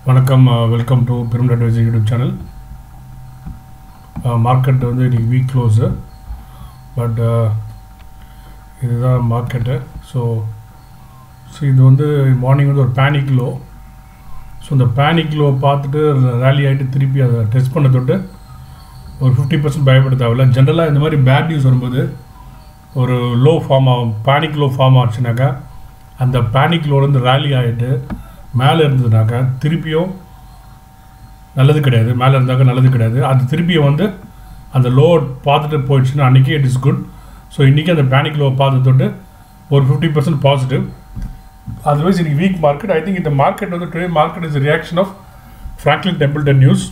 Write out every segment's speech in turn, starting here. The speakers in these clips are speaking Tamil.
வணக்கம் welcome to pyramid advisor YouTube channel market வந்து இன்றைக்கி வீக் க்ளோஸு பட் இதுதான் மார்க்கெட்டு ஸோ ஸோ இது வந்து மார்னிங் வந்து ஒரு பேனிக் லோ ஸோ இந்த பேனிக் லோ பார்த்துட்டு ரேலி ஆகிட்டு திருப்பி அதை டெஸ்ட் பண்ண தொட்டு ஒரு ஃபிஃப்டி பர்சன்ட் பயப்பட தேவையில்ல ஜென்ரலாக இந்த மாதிரி பேட் நியூஸ் வரும்போது ஒரு லோ ஃபார்ம் ஆகும் பேனிக் லோ ஃபார்ம் ஆச்சுனாக்கா அந்த பேனிக் லோலேருந்து ரேலி ஆகிட்டு மேலே இருந்ததுனாக்கா திருப்பியும் நல்லது கிடையாது மேலே இருந்தாக்கா நல்லது கிடையாது அது திருப்பியும் வந்து அந்த லோ பார்த்துட்டு போயிடுச்சுன்னா அன்றைக்கி இட் இஸ் குட் ஸோ இன்றைக்கி அந்த பேனிக் லோ பார்த்து தொட்டு ஒரு ஃபிஃப்டி பர்சன்ட் பாசிட்டிவ் அதர்வைஸ் இன்னைக்கு வீக் மார்க்கெட் ஐ திங்க் இந்த மார்க்கெட் வந்து today market is reaction of Franklin Templeton news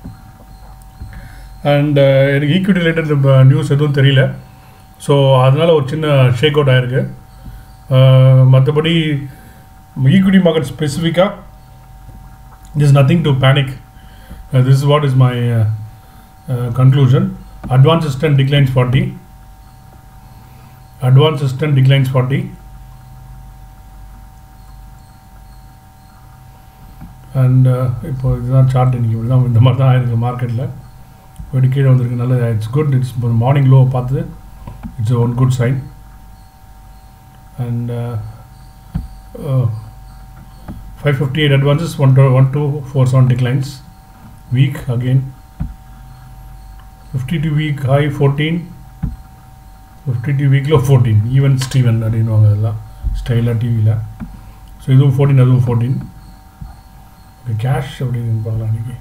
and எனக்கு ஈக்விட்டி ரிலேட்டட் நியூஸ் எதுவும் தெரியல ஸோ அதனால் ஒரு சின்ன ஷேக் அவுட் ஆகிருக்கு மற்றபடி ஈக்விட்டி மார்க்கெட் ஸ்பெசிஃபிக்காக this nothing to panic this is what is my conclusion advance system declines forty advance system declines forty and இப்போ இதுதான் சார்ட் இன்றைக்கி இப்படி தான் இந்த மாதிரி தான் ஆயிருக்கு மார்க்கெட்டில் போய்ட்டு கீழே வந்திருக்கு நல்லது it's good it's morning low பார்த்து it's one good sign and five fifty eight advances one two one two four seven declines week again fifty two week high fourteen fifty two வீக்கில் ஃபோர்டீன் ஈவன் ஸ்டீவன் அப்படின்வாங்க இதெல்லாம் ஸ்டைலாக டிவியில் ஸோ இதுவும் ஃபோர்டீன் அதுவும் ஃபோர்டீன் ஓகே கேஷ் அப்படின்னு பார்க்கலாம் அன்றைக்கி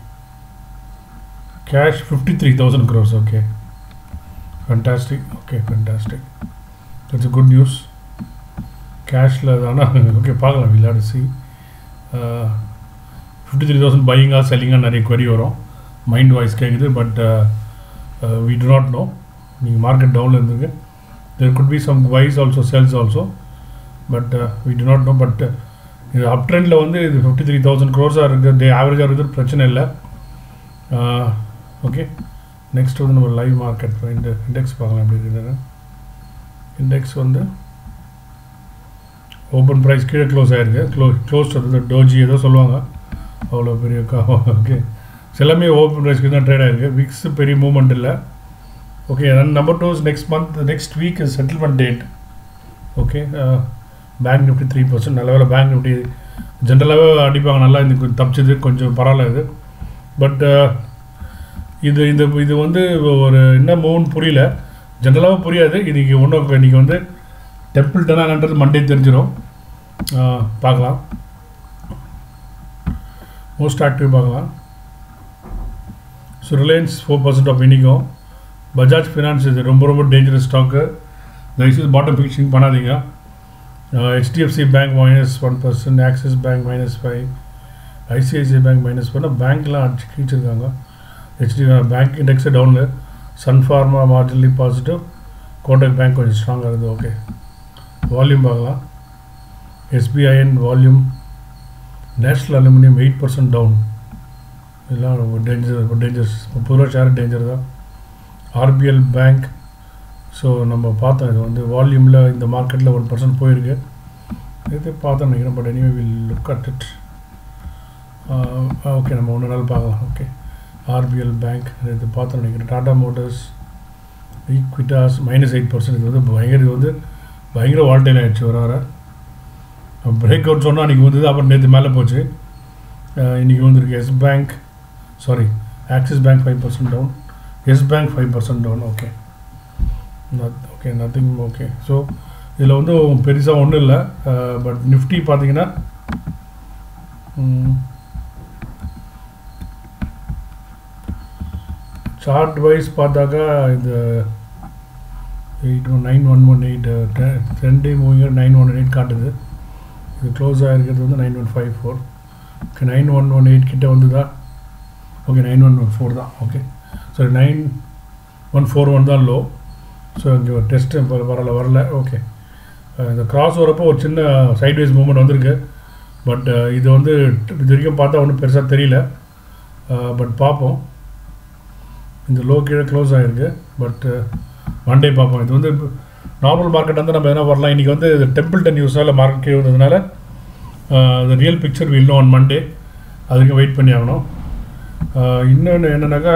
cash fifty three thousand crores okay fantastic okay fantastic it's a good news கேஷில் ஆனால் ஓகே பார்க்கலாம் விளையாடு சி ஃபிஃப்டி த்ரீ தௌசண்ட் பையிங்காக செல்லிங்காக நிறைய query வரும் மைண்ட் வாய்ஸ் கேட்குது but we do not know நீங்கள் மார்க்கெட் டவுனில் இருந்துருக்கு there could be some wise also sales also but we do not know but இது அப் ட்ரெண்டில் வந்து இது ஃபிஃப்டி த்ரீ தௌசண்ட் க்ரோஸாக இருக்குது டே ஆவரேஜாக இருக்குது பிரச்சனை இல்லை ஓகே நெக்ஸ்ட் வந்து நம்ம லைவ் மார்க்கெட் இந்த இண்டெக்ஸ் பார்க்கலாம் எப்படி இருக்குது இண்டெக்ஸ் வந்து ஓப்பன் ப்ரைஸ் கீழே க்ளோஸ் ஆகிருக்கு க்ளோ க்ளோஸ் வந்து டோஜி ஏதோ சொல்லுவாங்க அவ்வளோ பெரிய ஓகே எல்லாமே ஓப்பன் ப்ரைஸ்க்கு தான் ட்ரேட் ஆகிருக்கு விக்ஸ் பெரிய மூவ்மெண்ட் இல்லை okay number two next month next week settlement date okay bank Nifty three percent நல்ல வேலை பேங்க் நிஃப்டி ஜென்ரலாகவே அடிப்பாங்க நல்லா இந்த தப்பிச்சது கொஞ்சம் பரவாயில்ல இது பட் இது இந்த இது வந்து ஒரு என்ன மூவ்னு புரியல ஜென்ரலாகவும் புரியாது இன்றைக்கி ஒன்றும் இன்றைக்கி வந்து டெம்பிள் டனான்றது மண்டே தெரிஞ்சிடும் பார்க்கலாம் மோஸ்ட் ஆக்டிவ் பார்க்கலாம் so Reliance four percent off இன்றைக்கும் பஜாஜ் ஃபினான்ஸ் இது ரொம்ப ரொம்ப டேஞ்சரஸ் ஸ்டாக்கு தயவுசெய்து பாட்டம் ஃபிக்ஸிங் பண்ணாதீங்க HDFC Bank minus one percent Axis Bank minus five ICICI Bank minus பண்ணால் பேங்க்லாம் அடிச்சு கீழ்ச்சிருக்காங்க ஹெச்டி பேங்க் இண்டெக்ஸே டவுனில் Sun Pharma marginally positive Kotak Bank கொஞ்சம் ஸ்ட்ராங்காக இருக்குது ஓகே வால்யூம் பார்க்கலாம் SBIN volume National Aluminium eight percent down இதெல்லாம் ரொம்ப டேஞ்சர் டேஞ்சர்ஸ் முப்பது ரூபா ஷேர் டேஞ்சர் தான் ஆர்பிஎல் பேங்க் ஸோ நம்ம பார்த்தோம் இது வந்து வால்யூமில் இந்த மார்க்கெட்டில் ஒன் பர்சன்ட் போயிருக்கு இது பார்த்தோம் நினைக்கிறேன் but anyway will look at it okay நம்ம ஒன்று நாள் பார்க்கலாம் ஓகே ஆர்பிஎல் பேங்க் இது பார்த்தோம் நினைக்கிறேன் Tata Motors Equitas minus eight percent இது வந்து பயங்கர இது வந்து பயங்கர வால்டைல் ஆகிடுச்சு வர வர பிரேக் அவுட் சொன்னால் அன்றைக்கி வந்தது அப்புறம் நேற்று மேலே போச்சு இன்றைக்கி வந்திருக்கு Yes Bank sorry Axis Bank five percent down Yes Bank five percent down okay okay nothing okay so இதில் வந்து பெருசாக ஒன்றும் இல்லை பட் நிஃப்டி பார்த்தீங்கன்னா சார்ட் வைஸ் பார்த்தாக்கா இந்த eight one nine one one eight ten day moving nine one eight காட்டுது இது க்ளோஸ் ஆகிருக்கிறது வந்து nine one five four okay nine one one eight கிட்டே வந்துதா okay nine one one four தான் okay sorry nine one four one தான் லோ ஸோ இங்கே ஒரு டெஸ்ட்டு வரல வரல ஓகே இந்த கிராஸ் வரப்போ ஒரு சின்ன சைட்வைஸ் மூமெண்ட் வந்திருக்கு பட் இது வந்து இது வரைக்கும் பார்த்தா ஒன்றும் பெருசாக தெரியல பட் பார்ப்போம் இந்த லோ கீழே க்ளோஸ் ஆகிருக்கு பட் மண்டே பார்ப்போம் இது வந்து நார்மல் மார்க்கெட் வந்து நம்ம என்ன வரலாம் இன்றைக்கி வந்து டெம்பிள்டன் நியூஸால் மார்க்கெட் கீழே வந்ததுனால the real picture will know on Monday அதுக்கு வெயிட் பண்ணி ஆகணும் இன்னொன்று என்னென்னாக்கா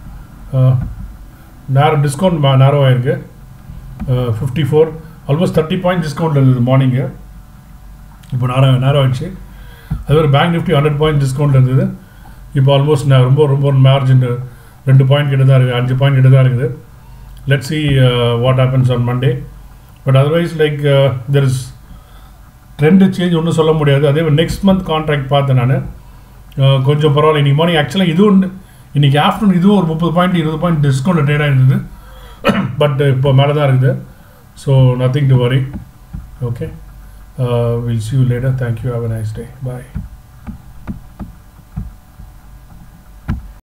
நேரம் டிஸ்கவுண்ட் மா நேரம் ஆயிருக்கு fifty four almost thirty point discount இருந்தது மார்னிங்கு இப்போ நேரம் நேரம் ஆயிடுச்சு அது ஒரு bank Nifty hundred point discount இருந்தது இப்போ ஆல்மோஸ்ட் ரொம்ப ரொம்ப மார்ஜின் ரெண்டு பாயிண்ட் கிட்ட தான் இருக்குது அஞ்சு பாயிண்ட் கிட்ட தான் இருக்குது let see what happens on Monday but otherwise like there is trend change ஒன்றும் சொல்ல முடியாது அதே நெக்ஸ்ட் மந்த் கான்ட்ராக்ட் பார்த்தேன் நான் கொஞ்சம் பரவாயில்ல இன்றைக்கி மார்னிங் ஆக்சுவலாக இதுவும் இன்றைக்கி ஆஃப்டர்நூன் இதுவும் ஒரு முப்பது பாயிண்ட் இருபது பாயிண்ட் டிஸ்கவுண்ட் ட்ரேடாக இருந்தது பட் இப்போ மேலே தான் இருக்குது so nothing to worry okay will see you later thank you have a nice day bye